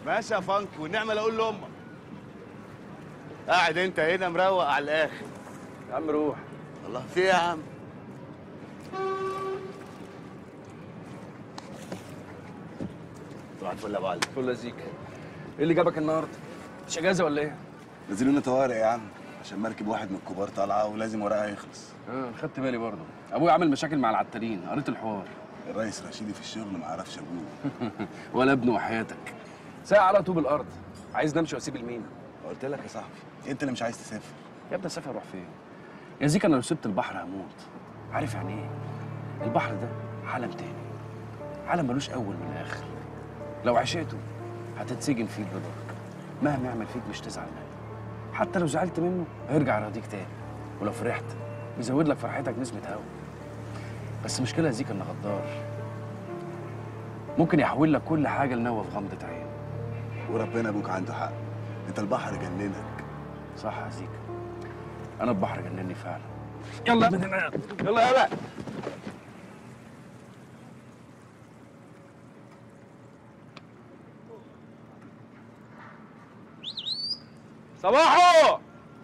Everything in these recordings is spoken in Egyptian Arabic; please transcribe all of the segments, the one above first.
ماشي يا فانك والنعمه لا اقول لامك قاعد انت هنا مروق على الاخر يا عم روح الله في ايه يا عم صباح الفل يا ابو علي فل زيك ايه اللي جابك النهارده مش اجازه ولا ايه نزلونا طوارئ يا عم عشان مركب واحد من الكبار طالعه ولازم ورقها يخلص اه خدت بالي برضه ابويا عامل مشاكل مع العتالين قريت الحوار الرئيس رشيدي في الشغل ما عرفش ابوه ولا ابنه وحياتك ساعة على طوب الارض عايز نمشي واسيب المين قلت لك يا صاحبي انت اللي مش عايز تسافر يا ابني اسافر اروح فين يا زيك انا لو سبت البحر هموت عارف يعني ايه البحر ده عالم تاني عالم ملوش اول من اخر لو عشقته هتتسجن فيه بضرك مهما يعمل فيك مش تزعل منه حتى لو زعلت منه هيرجع يراضيك تاني ولو فرحت بيزود لك فرحتك نسبة هوا بس المشكلة يا زيك انه غدار ممكن يحول لك كل حاجة لنوى في غمضة عين وربنا ابوك عنده حق انت البحر جننك صح يا زيك انا البحر جنني فعلا يلا من هنا يلا يلا صباحو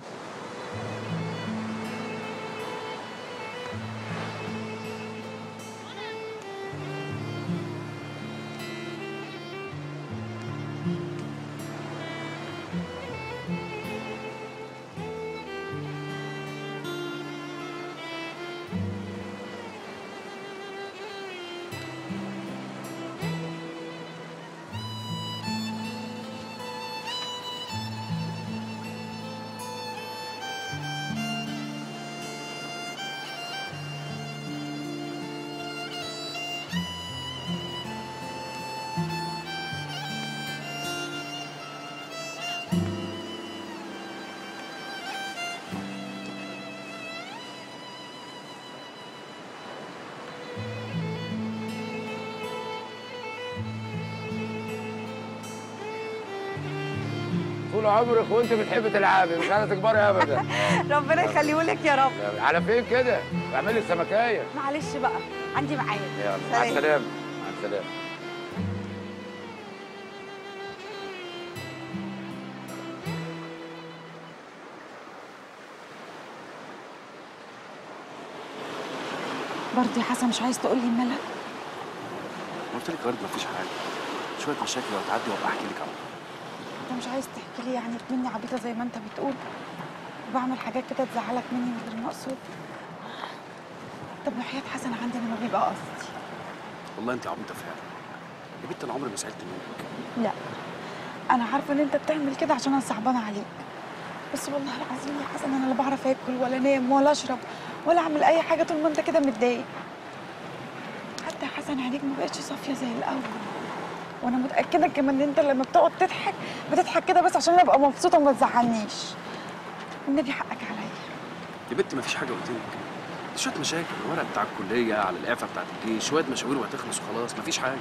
طول عمرك وانت بتحب تلعبي مش عايزه تكبري ابدا ربنا يخليهولك يا رب على فين كده؟ اعملي سمكايه معلش بقى عندي معايا يلا مع سلام. السلامه مع السلامه برضه يا حسن مش عايز تقول لي مالك قلت لك برضه مفيش حاجة شوية مشاكل وهتعدي وابقى احكي لك عنها انت مش عايز تحكي لي يعني مني عبيطه زي ما انت بتقول وبعمل حاجات كده تزعلك مني من غير مقصود طب وحياة حسن عندي انا ما بيبقى قصدي والله انت عبيطة فعلا يا بنت انا عمري ما زعلت منك لا انا عارفه ان انت بتعمل كده عشان انا صعبانه عليك بس والله العظيم يا حسن انا لا بعرف اكل ولا انام ولا اشرب ولا اعمل اي حاجه طول ما انت كده متضايق حتى يا حسن عينيك ما بقتش صافيه زي الاول وانا متاكده كمان ان انت لما بتقعد تضحك بتضحك كده بس عشان ابقى مبسوطه وما تزعلنيش والنبي حقك عليا يا بنت مفيش حاجة قلت لك دي شوية مشاكل الورق بتاع الكلية على الإعفاء بتاعت الجيش شوية مشاوير وهتخلص وخلاص مفيش حاجة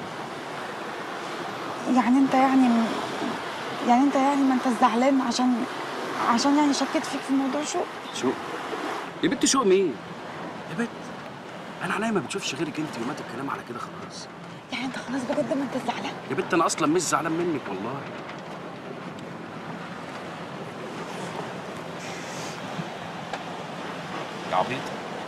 يعني انت يعني يعني انت يعني ما انت زعلان عشان عشان يعني شكيت فيك في موضوع شو شوق يا بنت شوق مين؟ يا بنت أنا عينيا ما بتشوفش غيرك أنت ومات الكلام على كده خلاص يعني انت خلاص بجد ما انت زعلان يا بنت أنا أصلا مش زعلان منك والله يا عبيطة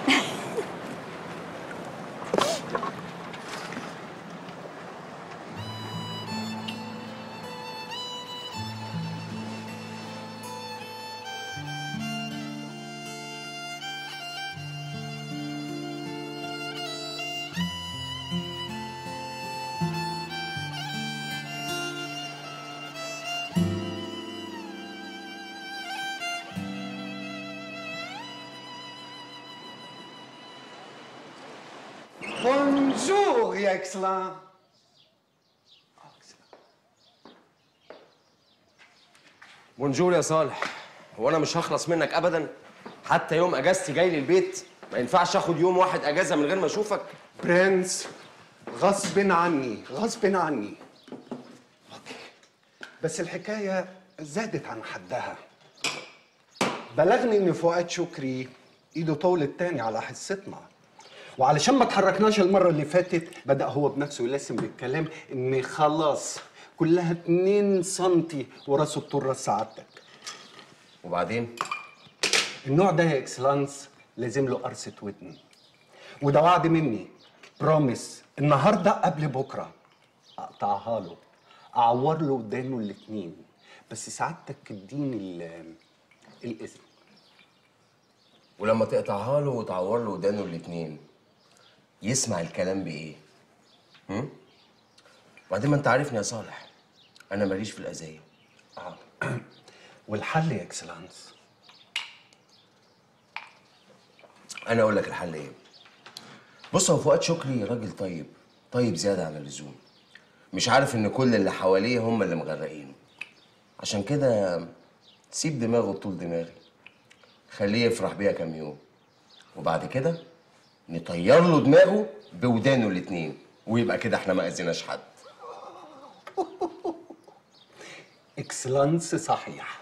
Bonjour, Your Excellence. بونجور يا صالح هو انا مش هخلص منك ابدا حتى يوم اجازتي جاي لي البيت ما ينفعش اخد يوم واحد اجازه من غير ما اشوفك برنس غصب عني غصب عني أوكي. بس الحكاية زادت عن حدها بلغني ان فؤاد شكري ايده طولت تاني على حصتنا وعلشان ما تحركناش المرة اللي فاتت بدأ هو بنفسه يلسم بالكلام ان خلاص كلها 2 سنتي وراس الطرة سعادتك وبعدين النوع ده يا اكسلانس لازم له قرصة ودن وده وعد مني بروميس النهارده قبل بكره اقطعها له اعور له ودانه الاتنين بس سعادتك تديني ال- الاذن ولما تقطعها له وتعور له ودانه الاتنين يسمع الكلام بايه؟ هم؟ وبعدين ما انت عارفني يا صالح انا ماليش في الاذيه آه. والحل يا اكسلانس انا اقول لك الحل ايه بص هو فؤاد شكري راجل طيب طيب زياده عن اللزوم مش عارف ان كل اللي حواليه هم اللي مغرقينه عشان كده سيب دماغه طول دماغي خليه يفرح بيها كام يوم وبعد كده نطير له دماغه بودانه الاتنين ويبقى كده احنا ما اذيناش حد اكسلانس صحيح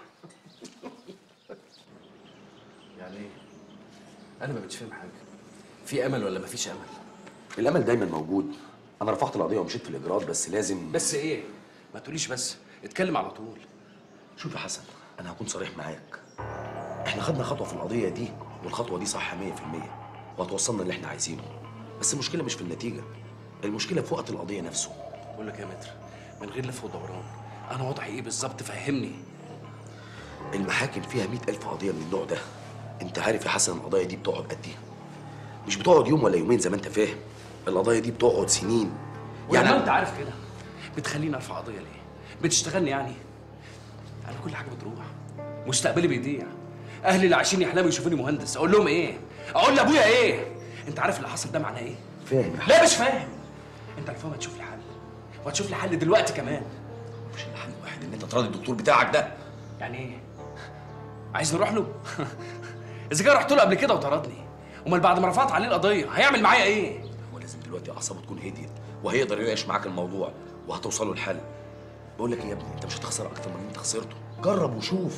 يعني ايه؟ انا ما بقتش فاهم حاجه في امل ولا ما فيش امل الامل دايما موجود انا رفعت القضيه ومشيت في الاجراءات بس لازم بس ايه ما تقوليش بس اتكلم على طول شوف يا حسن انا هكون صريح معاك احنا خدنا خطوه في القضيه دي والخطوه دي صح 100% وهتوصلنا اللي احنا عايزينه بس المشكله مش في النتيجه المشكله في وقت القضيه نفسه بقول لك يا متر من غير لف ودوران انا وضعي ايه بالظبط فهمني المحاكم فيها مئة ألف قضية من النوع ده أنت عارف يا حسن القضايا دي بتقعد قد إيه؟ مش بتقعد يوم ولا يومين زي ما أنت فاهم القضايا دي بتقعد سنين يعني انت عارف كده بتخليني ارفع قضيه ليه بتشتغلني يعني انا كل حاجه بتروح مستقبلي بيضيع اهلي اللي عايشين يحلموا يشوفوني مهندس اقول لهم ايه اقول لابويا ايه انت عارف اللي حصل ده معناه ايه فاهم يا لا مش فاهم انت الفهم هتشوف لي حل وهتشوف لي حل دلوقتي كمان مش الحل الواحد إن أنت تراضي الدكتور بتاعك ده يعني ايه عايز نروح له اذا كان رحت له قبل كده وطردني امال بعد ما رفعت عليه القضيه هيعمل معايا ايه هو لازم دلوقتي أعصابه تكون هديت وهيقدر يناقش معاك الموضوع وهتوصلوا لحل بقول لك إيه يا ابني أنت مش هتخسر أكتر من اللي أنت خسرته جرب وشوف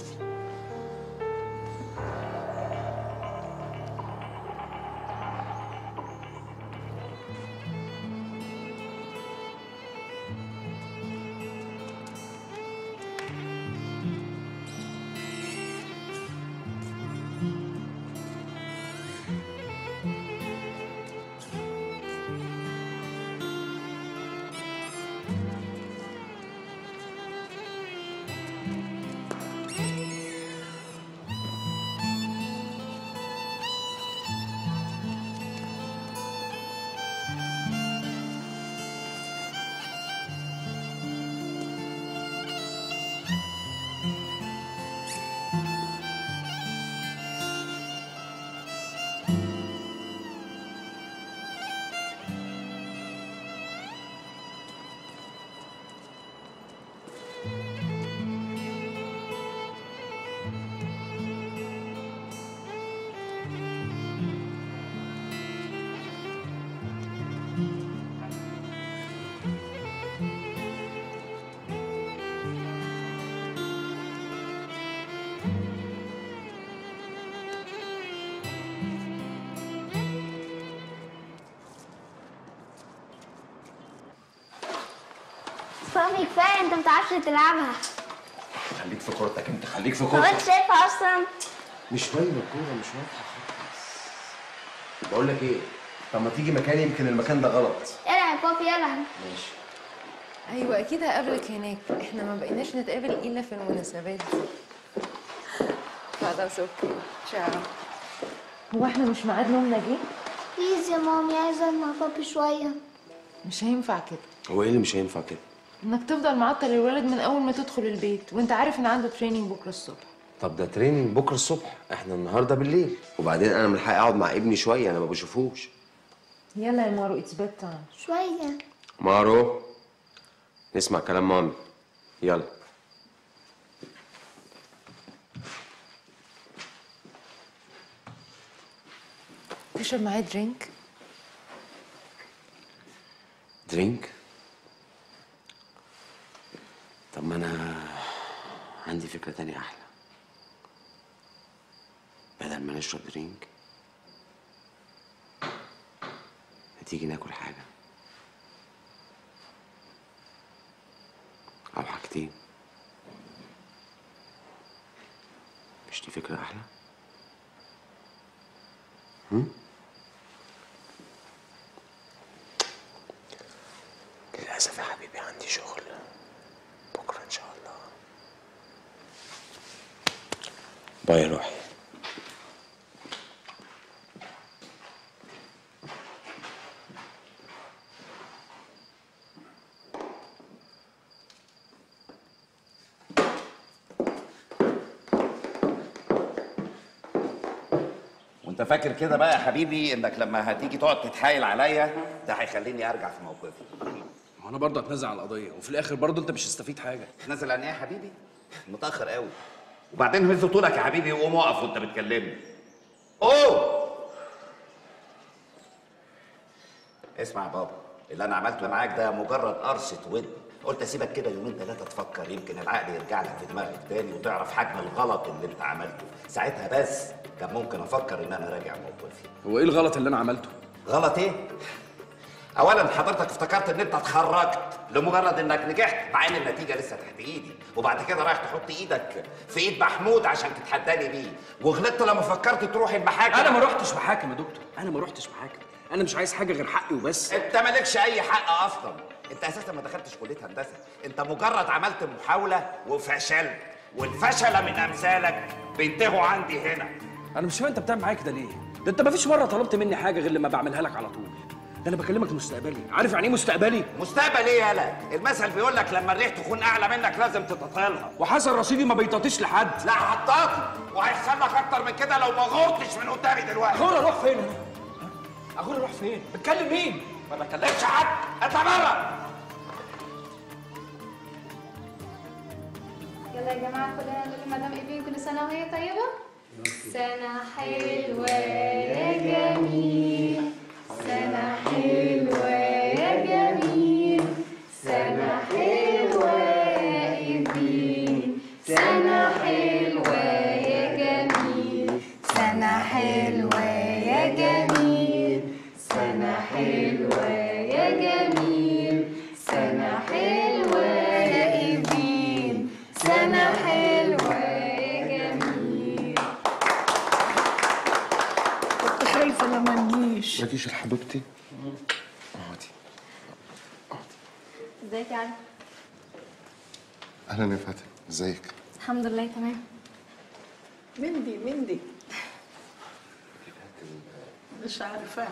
فهمي كفايه انت متعرفش تلعبها خليك في كورتك انت خليك في هو كورتك انت شايفها اصلا مش باينه الكوره مش واضحه خالص بقول لك ايه طب ما تيجي مكاني يمكن المكان ده غلط العب يا بابي العب ماشي ايوه اكيد هقابلك هناك احنا ما بقيناش نتقابل الا في المناسبات دي خلاص اوكي تشاو هو احنا مش ميعاد نومنا جه بليز يا مامي عايزه اقعد مع بابي شويه مش هينفع كده هو ايه اللي مش هينفع كده انك تفضل معطل الولد من اول ما تدخل البيت وانت عارف ان عنده تريننج بكره الصبح طب ده تريننج بكره الصبح احنا النهارده بالليل وبعدين انا ملحق اقعد مع ابني شويه انا ما بشوفوش يلا يا مارو اتس بيد تايم شويه مارو نسمع كلام مامي يلا تشرب معايا درينك درينك طب ما انا عندي فكره تانية احلى بدل ما نشرب درينك ما تيجي ناكل حاجه دي مش دي فكرة أحلى؟ هم؟ للأسف يا حبيبي عندي شغل بكرة إن شاء الله باي يا روحي وانت فاكر كده بقى يا حبيبي انك لما هتيجي تقعد تتحايل عليا ده هيخليني ارجع في موقفي ما انا برضه هتنازل على القضيه وفي الاخر برضه انت مش هتستفيد حاجه نازل عن ايه يا حبيبي متاخر قوي وبعدين هز طولك يا حبيبي وقوم اقف وانت بتكلمني اوه اسمع يا بابا اللي انا عملته معاك ده مجرد قرصه ودن قلت اسيبك كده يومين ثلاثه تفكر يمكن العقل يرجع لك في دماغك تاني وتعرف حجم الغلط اللي انت عملته ساعتها بس كان ممكن افكر ان انا راجع موقفي هو ايه الغلط اللي انا عملته غلط ايه؟ اولا حضرتك افتكرت ان انت اتخرجت لمجرد انك نجحت مع ان النتيجه لسه تحت ايدي وبعد كده رايح تحط ايدك في ايد محمود عشان تتحداني بيه وغلطت لما فكرت تروح المحاكم انا ما رحتش محاكم يا دكتور انا ما رحتش محاكم انا مش عايز حاجه غير حقي وبس انت مالكش اي حق اصلا انت اساسا ما دخلتش كليه هندسه انت مجرد عملت محاوله وفشلت والفشله من امثالك بينتهوا عندي هنا انا مش فاهم انت بتعمل معايا كده ليه ده انت ما فيش مره طلبت مني حاجه غير لما بعملها لك على طول ده انا بكلمك مستقبلي عارف يعني ايه مستقبلي مستقبل ايه يالا المثل بيقول لك لما الريح تكون اعلى منك لازم تتطالها وحسن رصيدي ما بيطاطيش لحد لا حطاطي وهيحصل لك اكتر من كده لو ما غورتش من قدامي دلوقتي اخويا اروح فين انا اخويا اروح فين بتكلم مين ما بكلمش حد انت بره يلا يا جماعة كلنا نقول لمدام إيفين كل سنة وهي طيبة سنة حلوة يا جميل سنة حلوة يا جميل سنة حلوة يا إيفين سنة حلوة يا جميل سنة حلوة يا جميل سنة حلوة يا جميل سنة حلوة يا إيفين سنة حلوة يا جميل كنت خايفه لما تجيش ما تجيش يا حبيبتي اقعدي ازيك يا علي؟ اهلا يا فاتن ازيك الحمد لله تمام مندي مندي مش عارفه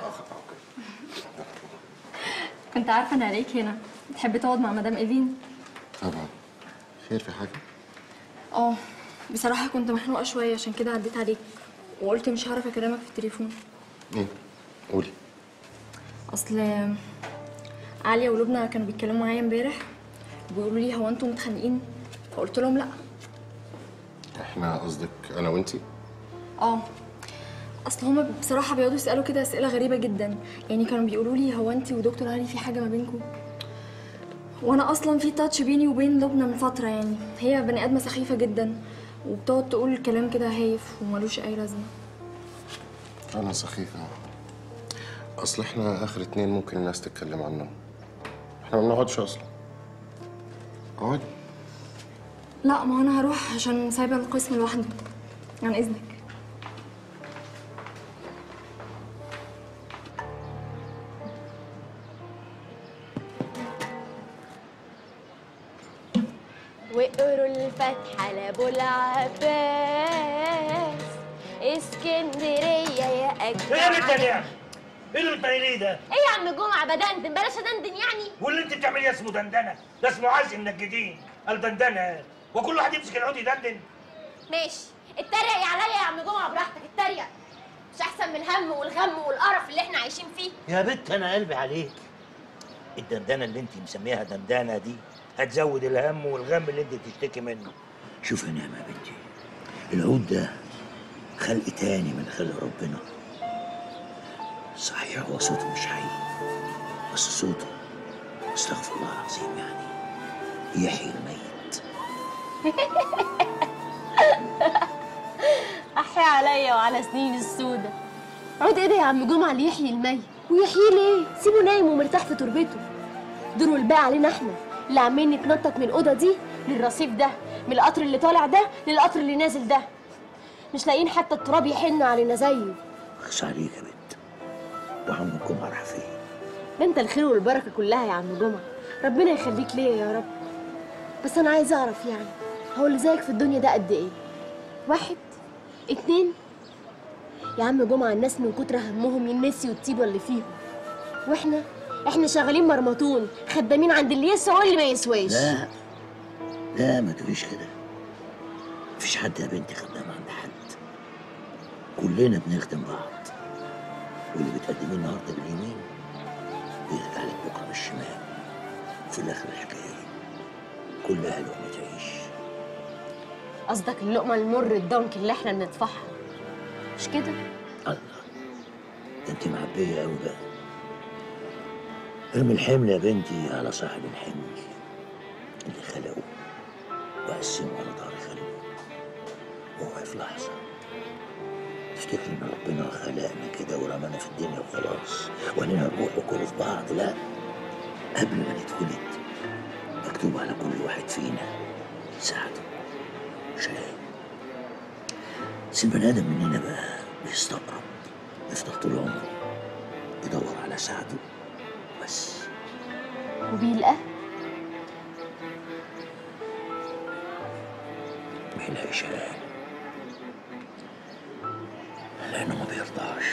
كنت عارفة إن عليك هنا تحب تقعد مع مدام إيفين؟ طبعا خير في حاجه اه بصراحة كنت محروقة شوية عشان كده عديت عليك وقلت مش هعرف أكلمك في التليفون ايه قولي أصل عليا ولبنى كانوا بيتكلموا معايا امبارح بيقولوا لي هو انتوا متخانقين فقلت لهم لا احنا قصدك انا وانتي اه اصل هما بصراحه بيقعدوا يسالوا كده اسئله غريبه جدا يعني كانوا بيقولوا لي هو انت ودكتور علي في حاجه ما بينكم وانا اصلا في تاتش بيني وبين لبنى من فتره يعني هي بني ادمه سخيفه جدا وبتقعد تقول كلام كده هايف وملوش اي لازمه انا سخيفه اصل احنا اخر اتنين ممكن الناس تتكلم عنهم احنا ما بنقعدش اصلا اقعدي لا ما انا هروح عشان سايبه القسم لوحده عن اذنك وقروا الفتحة لأبو العباس اسكندرية يا أجدع ايه يا بنت يا ايه اللي بتعمليه ده؟ ايه يا عم جمعة بدندن بلاش ادندن يعني واللي انت بتعمليه اسمه دندنه ده اسمه عزم منجدين الدندنه وكل واحد يمسك العود يدندن ماشي اتريق عليا يا عم جمعة براحتك اتريق مش احسن من الهم والغم والقرف اللي احنا عايشين فيه يا بنت انا قلبي عليك الدندنه اللي انت مسميها دندنه دي هتزود الهم والغم اللي انت بتشتكي منه شوف يا نعمه يا بنتي العود ده خلق تاني من خلق ربنا صحيح هو صوته مش حقيقي بس صوته استغفر الله العظيم يعني يحيي الميت احيا عليا وعلى سنين السودة عود ايه ده يا عم جمعة اللي يحيي الميت ويحييه ليه سيبه نايم ومرتاح في تربته دور والباقي علينا احنا اللي عمالين نتنطط من الاوضه دي للرصيف ده من القطر اللي طالع ده للقطر اللي نازل ده مش لاقيين حتى التراب يحن علينا زيه اخس عليك يا بنت وعم الجمعه راح فين ده انت الخير والبركه كلها يا عم جمعه ربنا يخليك ليا يا رب بس انا عايزه اعرف يعني هو اللي زيك في الدنيا ده قد ايه واحد اتنين يا عم جمعه الناس من كتر همهم ينسي الطيبه اللي فيهم واحنا احنا شغالين مرمطون خدامين عند اللي يسوى واللي ما يسواش لا لا ما تقوليش كده مفيش حد يا بنتي خدام عند حد كلنا بنخدم بعض واللي بتقدميه النهارده باليمين بيرجع لك بكره بالشمال في الاخر الحكايه كلها لقمه تعيش قصدك اللقمه المر الدنك اللي احنا بندفعها مش كده الله ده انت معبيه قوي بقى ارمي الحمل يا بنتي على صاحب الحمل اللي خلقه وقسمه على ظهر خلقه وهو في لحظه تفتكر ان ربنا خلقنا كده ورمانا في الدنيا وخلاص واننا نروح وكل في بعض لا قبل ما نتولد مكتوب على كل واحد فينا سعده شقاء بس البني ادم مننا بقى بيستقرب يفضل طول عمره يدور على سعده بس وبيلقى ما يلاقيش قلق لانه ما بيرضاش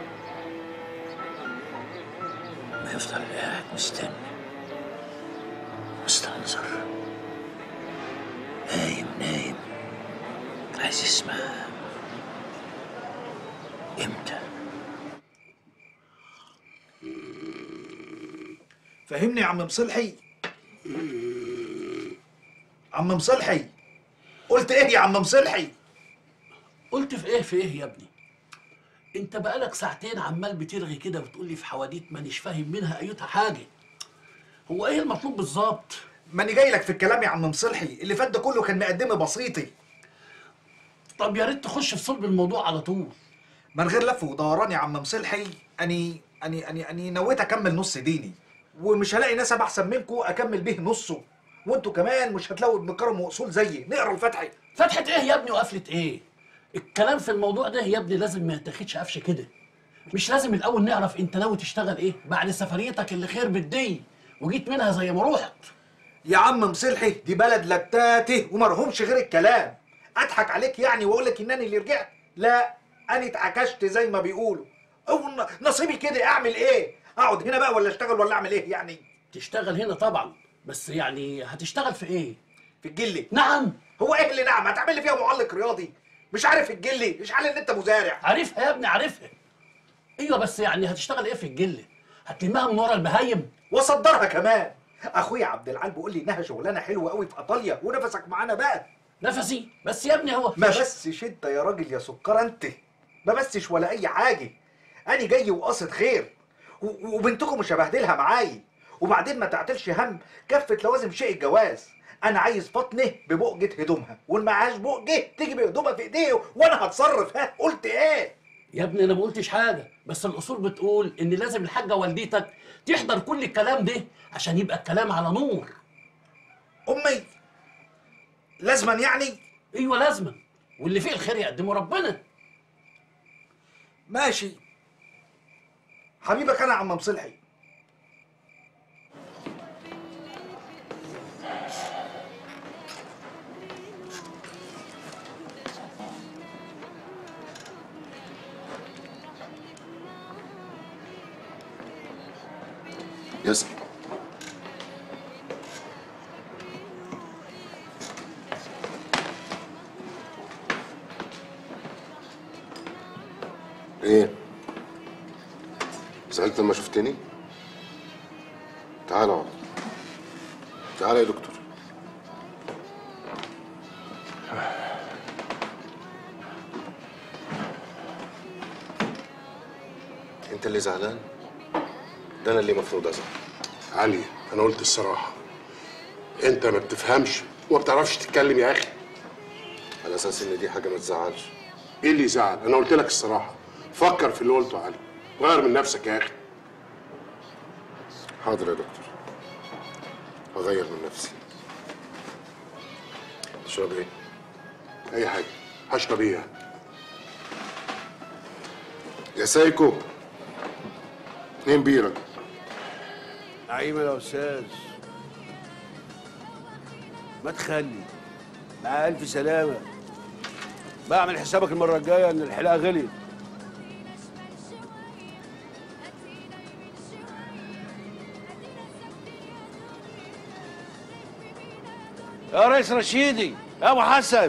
بيفضل قاعد مستني مستنظر نايم نايم عايز يسمع امتى فهمني يا عم مصلحي عم مصلحي قلت ايه يا عم مصلحي قلت في ايه في ايه يا ابني انت بقالك ساعتين عمال بترغي كده وتقول لي في حواديت مانيش فاهم منها ايتها حاجه هو ايه المطلوب بالظبط ماني جاي لك في الكلام يا عم مصلحي اللي فات ده كله كان مقدمه بسيطي طب يا ريت تخش في صلب الموضوع على طول من غير لف ودوران يا عم مصلحي اني اني اني اني نويت اكمل نص ديني ومش هلاقي نسب احسن منكم اكمل به نصه وانتوا كمان مش هتلاقوا ابن كرم واصول زيي نقرا الفتحي فتحة ايه يا ابني وقفلة ايه الكلام في الموضوع ده يا ابني لازم ما يتاخدش قفشه كده مش لازم الاول نعرف انت ناوي تشتغل ايه بعد سفريتك اللي خير بالدي وجيت منها زي ما روحت يا عم مصلحي دي بلد لتاته ومرهمش غير الكلام اضحك عليك يعني واقول لك انني اللي رجعت لا انا اتعكشت زي ما بيقولوا او ن- نصيبي كده اعمل ايه اقعد هنا بقى ولا اشتغل ولا اعمل ايه يعني تشتغل هنا طبعا بس يعني هتشتغل في ايه في الجلي نعم هو ايه اللي نعم هتعمل لي فيها معلق رياضي مش عارف الجلي مش عارف ان انت مزارع عارفها يا ابني عارفها ايوه بس يعني هتشتغل ايه في الجله هتلمها من ورا البهايم واصدرها كمان اخويا عبد العال بيقول لي انها شغلانه حلوه قوي في ايطاليا ونفسك معانا بقى نفسي بس يا ابني هو ما بسش انت يا راجل يا سكر انت ما بسش ولا اي حاجه انا جاي وقاصد خير و- وبنتكم مش هبهدلها معايا وبعدين ما تعتلش هم كفه لوازم شيء الجواز انا عايز فطنه ببقجه هدومها واللي معهاش بقجه تيجي بهدومها في ايديه وانا هتصرف ها قلت ايه يا ابني انا ما قلتش حاجه بس الاصول بتقول ان لازم الحاجه والدتك تحضر كل الكلام ده عشان يبقى الكلام على نور امي لازما يعني ايوه لازما واللي فيه الخير يقدمه ربنا ماشي حبيبك انا يا عم مصلحي يس ايه زعلت لما شفتني تعال اقعد تعال يا دكتور انت اللي زعلان ده انا اللي المفروض ازعل علي انا قلت الصراحه انت ما بتفهمش وما بتعرفش تتكلم يا اخي على اساس ان دي حاجه ما تزعلش ايه اللي يزعل انا قلت لك الصراحه فكر في اللي قلته يا علي غير من نفسك يا اخي حاضر يا دكتور هغير من نفسي تشرب ايه؟ اي حاجه هشرب ايه يعني؟ يا سايكو اتنين بيرة نعيم يا استاذ ما تخلي مع الف سلامه بعمل حسابك المره الجايه ان الحلاقه غليت يا ريس رشيدي يا ابو حسن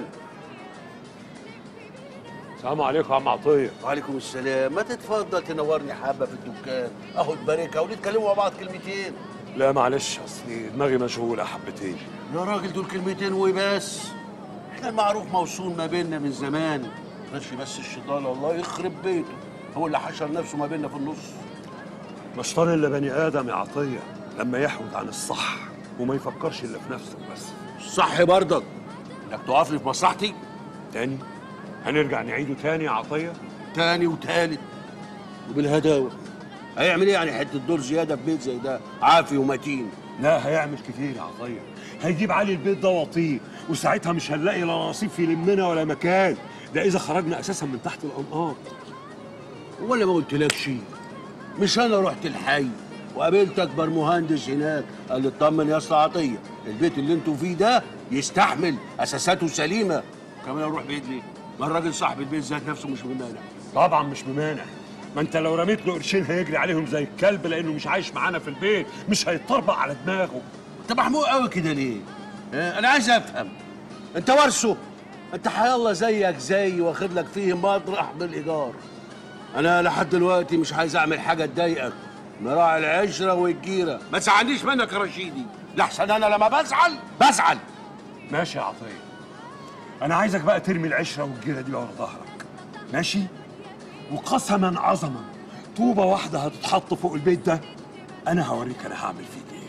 السلام عليكم يا عم عطيه وعليكم السلام ما تتفضل تنورني حبه في الدكان اهو البركه ونتكلموا مع بعض كلمتين لا معلش اصلي دماغي مشغوله حبتين يا راجل دول كلمتين وبس احنا المعروف موصول ما بيننا من زمان غيرش بس الشيطان الله يخرب بيته هو اللي حشر نفسه ما بيننا في النص مش طار الا بني ادم يا عطيه لما يحود عن الصح وما يفكرش الا في نفسه بس صح برضك انك تقف لي في مصلحتي تاني هنرجع نعيده تاني يا عطيه تاني وتالت وبالهداوه هيعمل ايه يعني حته دور زياده في بيت زي ده عافي ومتين لا هيعمل كتير يا عطيه هيجيب علي البيت ده وطيه وساعتها مش هنلاقي لا نصيب في لمنا ولا مكان ده اذا خرجنا اساسا من تحت الانقاض ولا ما قلتلكش مش انا رحت الحي وقابلت اكبر مهندس هناك قال لي اطمن يا اسطى عطيه البيت اللي انتوا فيه ده يستحمل اساساته سليمه كمان اروح بيت ليه؟ ما الراجل صاحب البيت ذات نفسه مش ممانع طبعا مش ممانع ما انت لو رميت له قرشين هيجري عليهم زي الكلب لانه مش عايش معانا في البيت مش هيتطربق على دماغه انت محموق قوي كده ليه؟ اه؟ انا عايز افهم انت ورثه انت حيالله زيك زي واخد لك فيه مطرح بالايجار انا لحد دلوقتي مش عايز اعمل حاجه تضايقك مراعي العشره والجيره ما تزعلنيش منك يا رشيدي لحسن انا لما بزعل بزعل ماشي يا عطيه انا عايزك بقى ترمي العشره والجيره دي ورا ظهرك ماشي وقسما عظما طوبه واحده هتتحط فوق البيت ده انا هوريك انا هعمل فيك ايه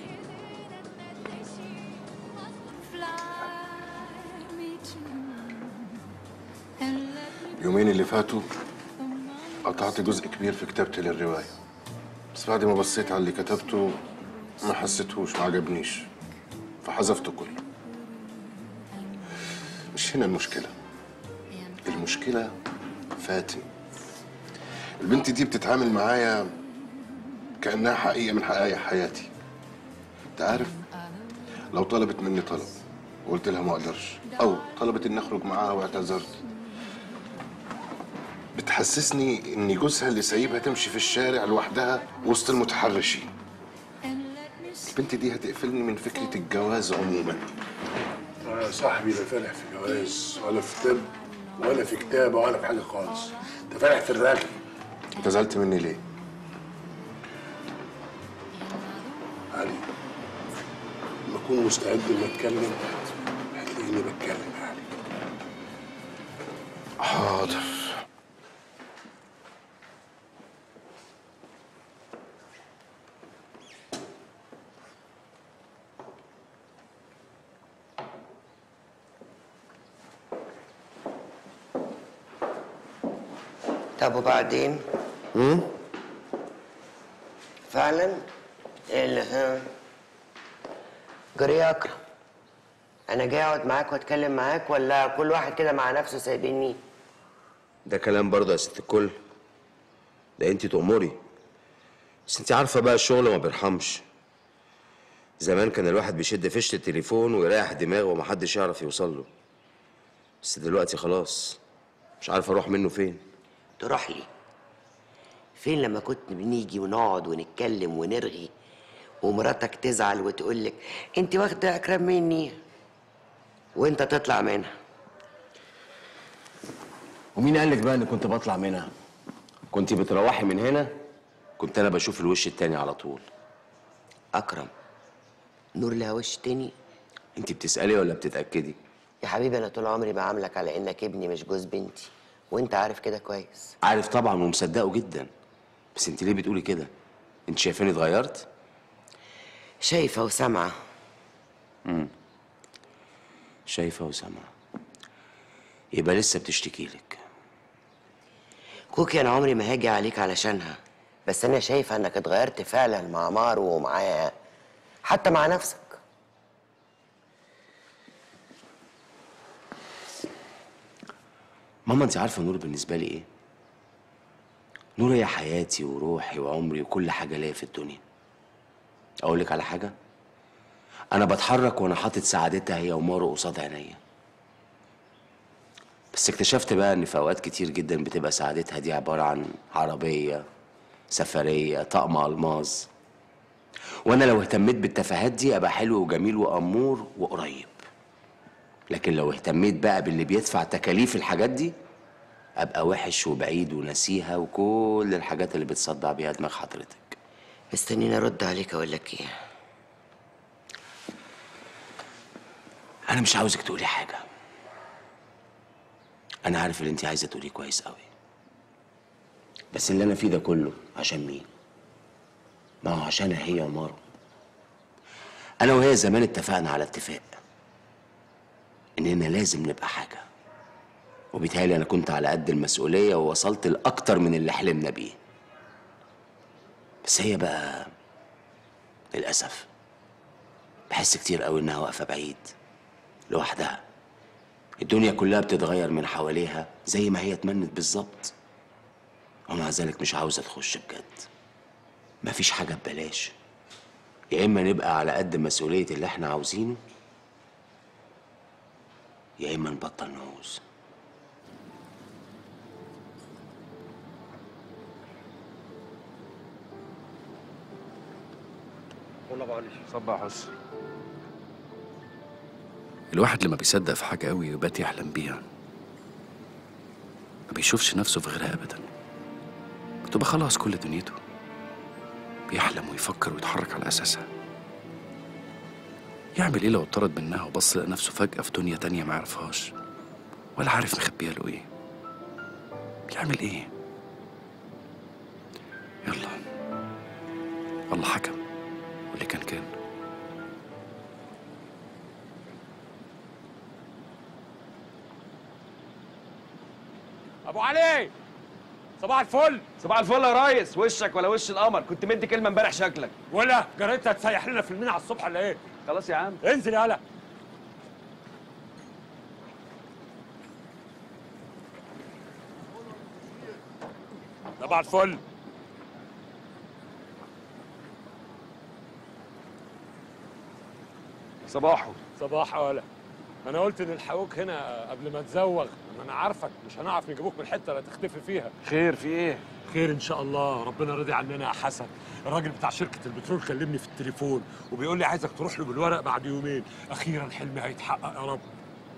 اليومين اللي فاتوا قطعت جزء كبير في كتابتي للرواية بس بعد ما بصيت على اللي كتبته ما حسيتهوش ما عجبنيش فحذفته كله مش هنا المشكلة المشكلة فاتن البنت دي بتتعامل معايا كأنها حقيقة من حقائق حياتي انت عارف لو طلبت مني طلب وقلت لها ما اقدرش او طلبت اني اخرج معاها واعتذرت بتحسسني ان جوزها اللي سايبها تمشي في الشارع لوحدها وسط المتحرشين البنت دي هتقفلني من فكرة الجواز عموما يا صاحبي لا فالح في جواز ولا في طب ولا في كتابة ولا في حاجة خالص انت فالح في الرغي انت زعلت مني ليه؟ علي لما اكون مستعد اني اتكلم هتلاقيني بتكلم يا علي حاضر طب وبعدين؟ امم فعلا؟ ايه اللي ها؟ جري يا اكرم انا جاي اقعد معاك واتكلم معاك ولا كل واحد كده مع نفسه سايبيني؟ ده كلام برضه يا ست الكل ده انت تأمري بس انت عارفه بقى الشغل ما بيرحمش زمان كان الواحد بيشد فيشه التليفون ويريح دماغه ومحدش يعرف يوصل له بس دلوقتي خلاص مش عارف اروح منه فين تروح لي فين لما كنت بنيجي ونقعد ونتكلم ونرغي ومراتك تزعل وتقول لك انت واخده اكرم مني وانت تطلع منها ومين قال لك بقى اني كنت بطلع منها كنت بتروحي من هنا كنت انا بشوف الوش التاني على طول اكرم نور لها وش تاني انت بتسالي ولا بتتاكدي يا حبيبي انا طول عمري بعاملك على انك ابني مش جوز بنتي وانت عارف كده كويس عارف طبعا ومصدقه جدا بس انت ليه بتقولي كده انت شايفاني اتغيرت شايفه وسامعه امم شايفه وسامعه يبقى لسه بتشتكي لك كوكي انا عمري ما هاجي عليك علشانها بس انا شايفه انك اتغيرت فعلا مع مارو ومعايا حتى مع نفسك ماما انت عارفه نور بالنسبه لي ايه نور هي حياتي وروحي وعمري وكل حاجه ليا في الدنيا اقول لك على حاجه انا بتحرك وانا حاطط سعادتها هي ومارو قصاد عينيا بس اكتشفت بقى ان في اوقات كتير جدا بتبقى سعادتها دي عباره عن عربيه سفريه طقم الماظ وانا لو اهتميت بالتفاهات دي ابقى حلو وجميل وامور وقريب لكن لو اهتميت بقى باللي بيدفع تكاليف الحاجات دي ابقى وحش وبعيد ونسيها وكل الحاجات اللي بتصدع بيها دماغ حضرتك استنيني ارد عليك اقول لك ايه انا مش عاوزك تقولي حاجه انا عارف اللي انت عايزه تقوليه كويس قوي بس اللي انا فيه ده كله عشان مين ما هو عشانها هي ومارو انا وهي زمان اتفقنا على اتفاق اننا لازم نبقى حاجه وبيتهيألي انا كنت على قد المسؤوليه ووصلت لاكتر من اللي حلمنا بيه بس هي بقى للاسف بحس كتير قوي انها واقفه بعيد لوحدها الدنيا كلها بتتغير من حواليها زي ما هي اتمنت بالظبط ومع ذلك مش عاوزه تخش بجد مفيش حاجه ببلاش يا اما نبقى على قد مسؤوليه اللي احنا عاوزينه يا اما نبطل نعوز والله معلش صباح حسن الواحد لما بيصدق في حاجة قوي ويبات يحلم بيها ما بيشوفش نفسه في غيرها أبدا بتبقى خلاص كل دنيته بيحلم ويفكر ويتحرك على أساسها يعمل إيه لو اتطرد منها وبص لقى نفسه فجأة في دنيا تانية ما يعرفهاش ولا عارف مخبيها له إيه يعمل إيه يلا الله حكم واللي كان كان ابو علي صباح الفل صباح الفل يا ريس وشك ولا وش القمر كنت مدي كلمه امبارح شكلك ولا جريت هتسيح لنا في المنى على الصبح ولا ايه خلاص يا عم انزل يالا صباح الفل صباحه صباح ولا انا قلت نلحقوك هنا قبل ما تزوغ ما انا عارفك مش هنعرف نجيبوك من الحته اللي هتختفي فيها خير في ايه خير ان شاء الله ربنا راضي عننا يا حسن الراجل بتاع شركه البترول كلمني في التليفون وبيقول لي عايزك تروح له بالورق بعد يومين اخيرا حلمي هيتحقق يا رب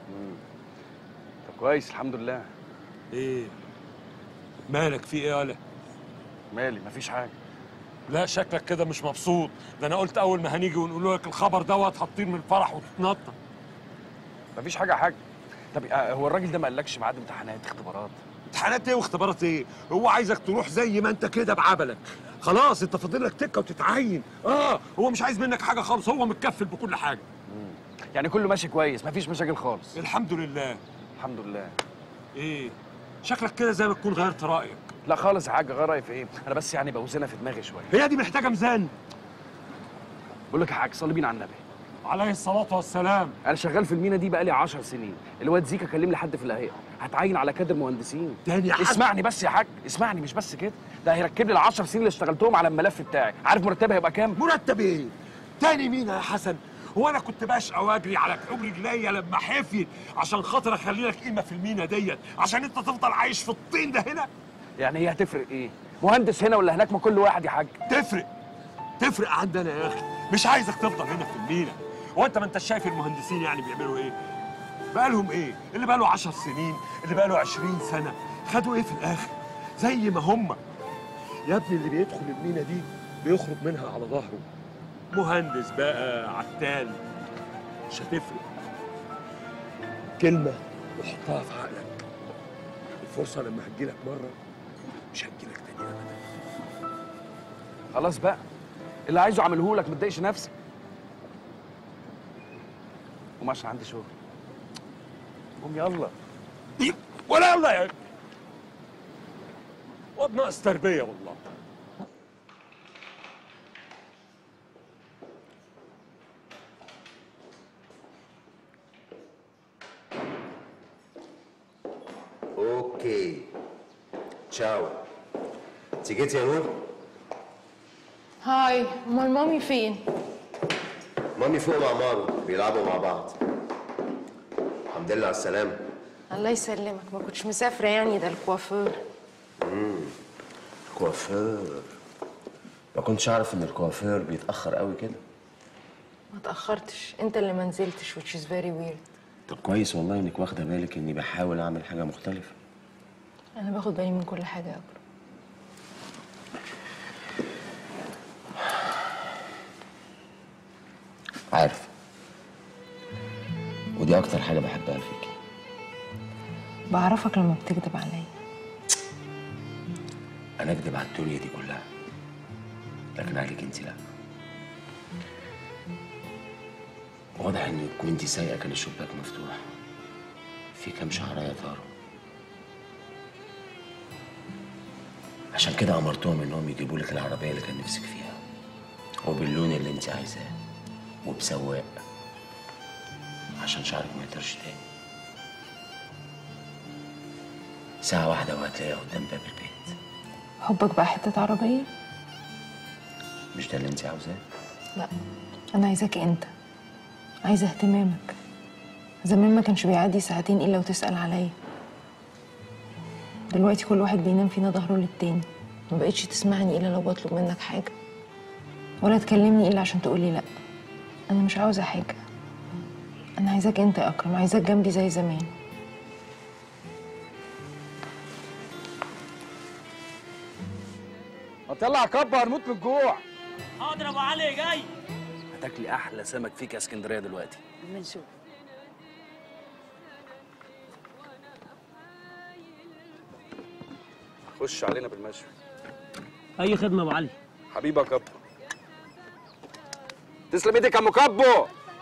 طب كويس الحمد لله ايه مالك في ايه يالا مالي مفيش حاجه لا شكلك كده مش مبسوط ده انا قلت اول ما هنيجي ونقول لك الخبر دوت هتطير من الفرح وتتنطط مفيش حاجه يا حاج طب آه، هو الراجل ده ما قالكش ميعاد امتحانات اختبارات امتحانات ايه واختبارات ايه هو عايزك تروح زي ما انت كده بعبلك خلاص انت فاضل لك تكه وتتعين اه هو مش عايز منك حاجه خالص هو متكفل بكل حاجه يعني كله ماشي كويس مفيش مشاكل خالص الحمد لله الحمد لله ايه شكلك كده زي ما تكون غيرت رايك لا خالص يا حاج غير رايي في ايه انا بس يعني بوزنها في دماغي شويه هي دي محتاجه ميزان بقول لك يا حاج صلي بينا على النبي عليه الصلاه والسلام انا شغال في المينا دي بقالي 10 سنين الواد زيكا كلم لي حد في الهيئه هتعين على كادر مهندسين تاني يا حاج اسمعني بس يا حاج اسمعني مش بس كده ده هيركب لي ال 10 سنين اللي اشتغلتهم على الملف بتاعي عارف مرتبي هيبقى كام مرتب ايه تاني مين يا حسن هو انا كنت بشقى واجري على كعوب رجليا لما حافي عشان خاطر اخلي لك قيمه في المينا ديت عشان انت تفضل عايش في الطين ده هنا يعني هي هتفرق ايه مهندس هنا ولا هناك ما كل واحد يا حاج تفرق تفرق عندنا يا اخي مش عايزك تفضل هنا في المينا هو انت ما انت شايف المهندسين يعني بيعملوا ايه بقالهم ايه اللي بقاله 10 سنين اللي بقاله 20 سنه خدوا ايه في الاخر زي ما هم يا ابني اللي بيدخل المينا دي بيخرج منها على ظهره مهندس بقى عتال مش هتفرق كلمه وحطها في عقلك الفرصه لما هتجيلك مره مش هتجيلك تاني ابدا خلاص بقى اللي عايزه اعمله لك ما تضايقش نفسك قوم عشان عندي شغل قوم يلا ولا يلا يا واد ناقص تربيه والله تشاو انت جيتي يا نور هاي امال مامي فين مامي فوق مع مارو بيلعبوا مع بعض الحمد لله على السلامه الله يسلمك ما كنتش مسافره يعني ده الكوافير امم كوافير ما كنتش اعرف ان الكوافير بيتاخر قوي كده ما تاخرتش انت اللي ما نزلتش which is very weird طب كويس والله انك واخده بالك اني بحاول اعمل حاجه مختلفه انا باخد بالي من كل حاجه يا أكرم. عارف ودي اكتر حاجه بحبها فيكي بعرفك لما بتكذب عليا انا اكدب على الدنيا دي كلها لكن عليك انت لا واضح ان وانت سايقه كان الشباك مفتوح في كام شعرايه طاروا عشان كده امرتهم انهم يجيبوا لك العربيه اللي كان نفسك فيها وباللون اللي انت عايزاه وبسواق عشان شعرك ما يطيرش تاني ساعة واحدة وهتلاقيها قدام باب البيت حبك بقى حته عربيه مش ده اللي انت عاوزاه؟ لا انا عايزاك انت عايزه اهتمامك زمان ما كانش بيعدي ساعتين الا وتسال عليا دلوقتي كل واحد بينام فينا ظهره للتاني ما بقتش تسمعني الا لو بطلب منك حاجه ولا تكلمني الا عشان تقولي لا انا مش عاوزه حاجه انا عايزاك انت يا اكرم عايزاك جنبي زي زمان ما يلا يا كبه هنموت من الجوع حاضر يا ابو علي جاي هتاكلي احلى سمك فيك يا اسكندريه دلوقتي اما نشوف خش علينا بالمشي اي خدمه يا ابو علي حبيبي يا كبه تسلم ايدك يا ام كبو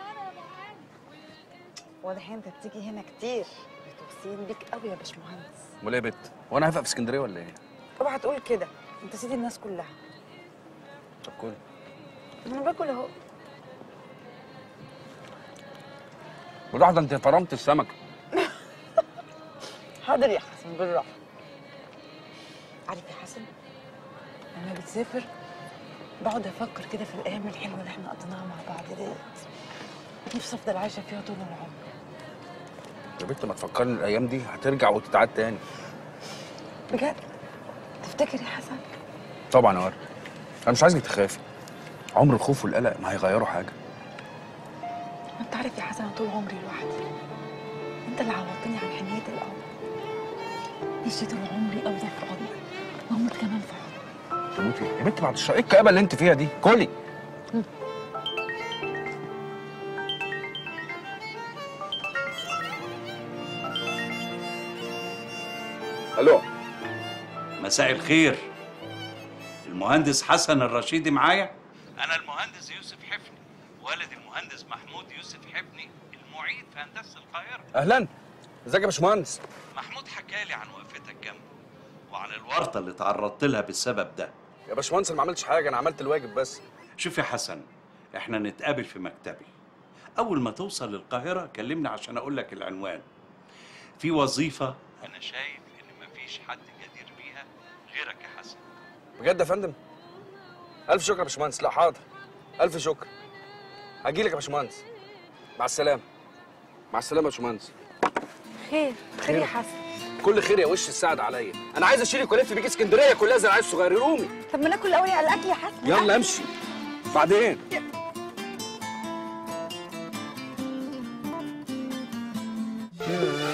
واضح انت بتيجي هنا كتير متوصيين بيك قوي يا باشمهندس امال ايه يا بت وانا هفق في اسكندريه ولا ايه اوعى تقول كده انت سيد الناس كلها طب كل انا باكل اهو بالراحه انت فرمت السمك حاضر يا حسن بالراحه عارف يا حسن لما بتسافر بقعد افكر كده في الايام الحلوه اللي احنا قضيناها مع بعض ديت نفسي افضل عايشه فيها طول العمر يا بت ما تفكرني الايام دي هترجع وتتعاد تاني بجد تفتكر يا حسن طبعا يا ورد انا مش عايزك تخافي عمر الخوف والقلق ما هيغيروا حاجه ما انت عارف يا حسن أنا طول عمري لوحدي انت اللي عوضتني عن حنيه الاب نفسي طول عمري افضل في حضنك واموت كمان في حضنك تموتي يا بنت بعد الشر ايه الكآبه اللي انت فيها دي كلي الو مساء الخير المهندس حسن الرشيدي معايا انا المهندس يوسف حفني والد المهندس محمود يوسف حفني المعيد في هندسه القاهره اهلا ازيك يا باشمهندس محمود حكى لي عن وقفتك جنبه وعن الورطه اللي تعرضت لها بالسبب ده يا باشمهندس أنا ما عملتش حاجه انا عملت الواجب بس شوف يا حسن احنا نتقابل في مكتبي اول ما توصل للقاهره كلمني عشان اقول لك العنوان في وظيفه انا شايف ان مفيش حد جدير بيها غيرك يا حسن بجد يا فندم الف شكر يا باشمهندس لا حاضر الف شكر هجيلك يا باشمهندس مع السلامه مع السلامه يا باشمهندس خير خير يا حسن كل خير يا وش السعد عليا انا عايز اشيلك والف بيك اسكندريه كلها زي العيال الصغير قومي طب ما ناكل الاول على الاكل يا حسن يلا امشي بعدين يا